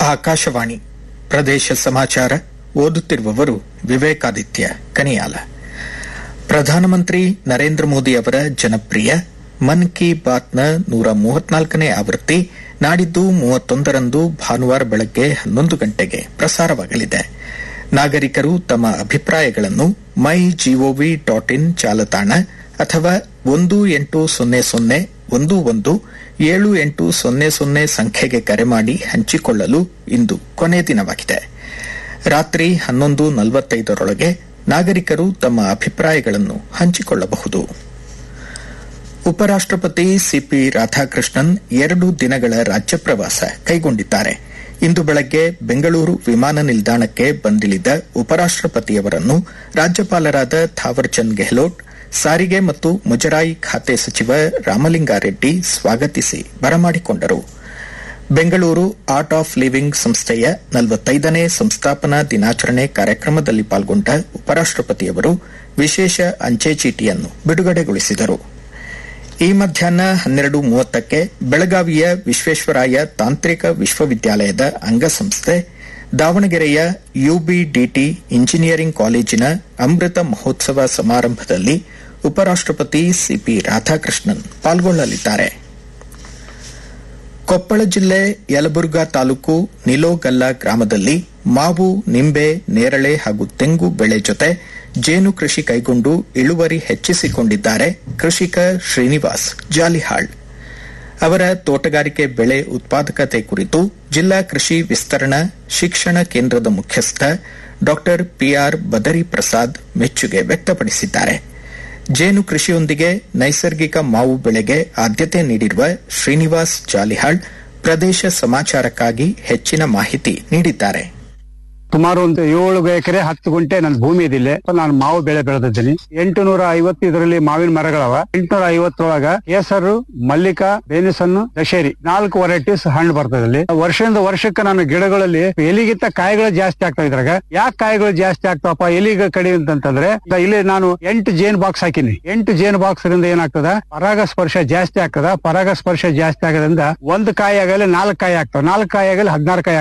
ಆಕಾಶವಾಣಿ ಪ್ರದೇಶ ಸಮಾಚಾರ ಓದುತ್ತಿರುವವರು ವಿವೇಕಾದಿತ್ಯ ಕನಿಯಾಲ ಪ್ರಧಾನಮಂತ್ರಿ ನರೇಂದ್ರ ಮೋದಿ ಅವರ ಜನಪ್ರಿಯ ಮನ್ ಕಿ ಬಾತ್ನ ನೂರ ಮೂವತ್ನಾಲ್ಕನೇ ಆವೃತ್ತಿ ನಾಡಿದ್ದು ಮೂವತ್ತೊಂದರಂದು ಭಾನುವಾರ ಬೆಳಗ್ಗೆ ಹನ್ನೊಂದು ಗಂಟೆಗೆ ಪ್ರಸಾರವಾಗಲಿದೆ ನಾಗರಿಕರು ತಮ್ಮ ಅಭಿಪ್ರಾಯಗಳನ್ನು ಮೈ ಜಿಒವಿ ಡಾಟ್ ಇನ್ ಜಾಲತಾಣ ಅಥವಾ ಒಂದು ಎಂಟು ಸೊನ್ನೆ ಸೊನ್ನೆ ಒಂದು ಒಂದು ಏಳು ಎಂಟು ಸೊನ್ನೆ ಸೊನ್ನೆ ಸಂಖ್ಯೆಗೆ ಕರೆ ಮಾಡಿ ಹಂಚಿಕೊಳ್ಳಲು ಇಂದು ಕೊನೆ ದಿನವಾಗಿದೆ ರಾತ್ರಿ ಹನ್ನೊಂದು ನಲವತ್ತೈದರೊಳಗೆ ನಾಗರಿಕರು ತಮ್ಮ ಅಭಿಪ್ರಾಯಗಳನ್ನು ಹಂಚಿಕೊಳ್ಳಬಹುದು ಉಪರಾಷ್ಟಪತಿ ಸಿಪಿ ರಾಧಾಕೃಷ್ಣನ್ ಎರಡು ದಿನಗಳ ರಾಜ್ಯ ಪ್ರವಾಸ ಕೈಗೊಂಡಿದ್ದಾರೆ ಇಂದು ಬೆಳಗ್ಗೆ ಬೆಂಗಳೂರು ವಿಮಾನ ನಿಲ್ದಾಣಕ್ಕೆ ಬಂದಿಳಿದ ಉಪರಾಷ್ಟಪತಿಯವರನ್ನು ರಾಜ್ಯಪಾಲರಾದ ಥಾವರ್ಚಂದ್ ಗೆಹ್ಲೋಟ್ ಸಾರಿಗೆ ಮತ್ತು ಮುಜರಾಯಿ ಖಾತೆ ಸಚಿವ ರಾಮಲಿಂಗಾರೆಡ್ಡಿ ಸ್ವಾಗತಿಸಿ ಬರಮಾಡಿಕೊಂಡರು ಬೆಂಗಳೂರು ಆರ್ಟ್ ಆಫ್ ಲಿವಿಂಗ್ ಸಂಸ್ಥೆಯ ನಲವತ್ತೈದನೇ ಸಂಸ್ಥಾಪನಾ ದಿನಾಚರಣೆ ಕಾರ್ಯಕ್ರಮದಲ್ಲಿ ಪಾಲ್ಗೊಂಡ ಉಪರಾಷ್ಟಪತಿಯವರು ವಿಶೇಷ ಅಂಚೆ ಚೀಟಿಯನ್ನು ಬಿಡುಗಡೆಗೊಳಿಸಿದರು ಈ ಮಧ್ಯಾಹ್ನ ಹನ್ನೆರಡು ಮೂವತ್ತಕ್ಕೆ ಬೆಳಗಾವಿಯ ವಿಶ್ವೇಶ್ವರಾಯ ತಾಂತ್ರಿಕ ವಿಶ್ವವಿದ್ಯಾಲಯದ ಅಂಗಸಂಸ್ಥೆ ದಾವಣಗೆರೆಯ ಯುಬಿಡಿಟಿ ಇಂಜಿನಿಯರಿಂಗ್ ಕಾಲೇಜಿನ ಅಮೃತ ಮಹೋತ್ಸವ ಸಮಾರಂಭದಲ್ಲಿ ಉಪರಾಷ್ಟಪತಿ ಸಿಪಿ ರಾಧಾಕೃಷ್ಣನ್ ಪಾಲ್ಗೊಳ್ಳಲಿದ್ದಾರೆ ಕೊಪ್ಪಳ ಜಿಲ್ಲೆ ಯಲಬುರ್ಗಾ ತಾಲೂಕು ನಿಲೋಗಲ್ಲ ಗ್ರಾಮದಲ್ಲಿ ಮಾವು ನಿಂಬೆ ನೇರಳೆ ಹಾಗೂ ತೆಂಗು ಬೆಳೆ ಜೊತೆ ಜೇನು ಕೃಷಿ ಕೈಗೊಂಡು ಇಳುವರಿ ಹೆಚ್ಚಿಸಿಕೊಂಡಿದ್ದಾರೆ ಕೃಷಿಕ ಶ್ರೀನಿವಾಸ್ ಜಾಲಿಹಾಳ್ ಅವರ ತೋಟಗಾರಿಕೆ ಬೆಳೆ ಉತ್ಪಾದಕತೆ ಕುರಿತು ಜಿಲ್ಲಾ ಕೃಷಿ ವಿಸ್ತರಣಾ ಶಿಕ್ಷಣ ಕೇಂದ್ರದ ಮುಖ್ಯಸ್ಥ ಡಾ ಪಿಆರ್ ಬದರಿ ಪ್ರಸಾದ್ ಮೆಚ್ಚುಗೆ ವ್ಯಕ್ತಪಡಿಸಿದ್ದಾರೆ ಜೇನು ಕೃಷಿಯೊಂದಿಗೆ ನೈಸರ್ಗಿಕ ಮಾವು ಬೆಳೆಗೆ ಆದ್ಯತೆ ನೀಡಿರುವ ಶ್ರೀನಿವಾಸ್ ಜಾಲಿಹಾಳ್ ಪ್ರದೇಶ ಸಮಾಚಾರಕ್ಕಾಗಿ ಹೆಚ್ಚಿನ ಮಾಹಿತಿ ನೀಡಿದ್ದಾರೆ ಸುಮಾರು ಒಂದು ಏಳು ಎಕರೆ ಹತ್ತು ಗುಂಟೆ ನನ್ನ ಭೂಮಿ ಇದಿಲ್ಲ ನಾನು ಮಾವು ಬೆಳೆ ಬೆಳೆದಿದ್ದೀನಿ ಎಂಟು ನೂರ ಐವತ್ತು ಇದರಲ್ಲಿ ಮಾವಿನ ಮರಗಳವ ಎಂಟುನೂರ ಐವತ್ತರೊಳಗ ಕೇಸರು ಮಲ್ಲಿಕಾ ಬೇನಿಸನ್ನು ದಶೇರಿ ನಾಲ್ಕು ವೆರೈಟೀಸ್ ಹಣ್ಣು ಬರ್ತದೆ ಇಲ್ಲಿ ವರ್ಷದಿಂದ ವರ್ಷಕ್ಕೆ ನಾನು ಗಿಡಗಳಲ್ಲಿ ಎಲಿಗಿಂತ ಕಾಯಿಗಳು ಜಾಸ್ತಿ ಆಗ್ತಾವ ಇದ್ರಾಗ ಯಾಕೆ ಕಾಯಿಗಳು ಜಾಸ್ತಿ ಆಗ್ತಾವಪ್ಪ ಎಲಿಗ ಕಡಿಮೆ ಅಂತಂತಂದ್ರೆ ಈಗ ಇಲ್ಲಿ ನಾನು ಎಂಟು ಜೇನ್ ಬಾಕ್ಸ್ ಹಾಕಿನಿ ಎಂಟು ಜೇನ್ ಬಾಕ್ಸ್ ರಿಂದ ಏನಾಗ್ತದ ಪರಾಗ ಸ್ಪರ್ಶ ಜಾಸ್ತಿ ಆಗ್ತದ ಪರಾಗ ಸ್ಪರ್ಶ ಜಾಸ್ತಿ ಆಗೋದ್ರಿಂದ ಒಂದು ಕಾಯಿ ಆಗಲಿ ನಾಲ್ಕು ಕಾಯಿ ಆಗ್ತಾವ ನಾಲ್ಕು ಕಾಯಿ ಆಗಲಿ ಹದಿನಾರು ಕಾಯಿ